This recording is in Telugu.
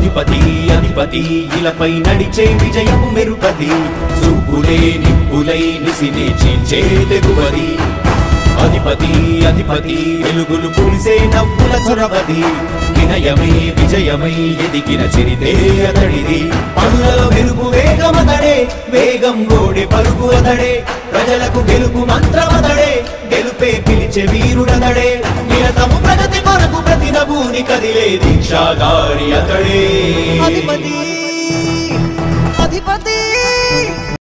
అధిపతి అధిపతి ఇలపై నడిచే విజయము మెరుపది చూపులే నిప్పులై నిసినే చీల్చే తెగువది అధిపతి అధిపతి వెలుగులు పులిసే నవ్వుల చొరవది వినయమై విజయమై ఎదిగిన చరితే అతడిది పనులలో వెలుగు వేగమతడే వేగం గోడే పలుకు అతడే ప్రజలకు గెలుపు మంత్రమతడే గెలుపే పిలిచే వీరుడతడే నిరతము ప్రగతి కొరకు ప్రతి నభూని కదిలే దీక్షాగారి అతడే అధిపతి అధిపతి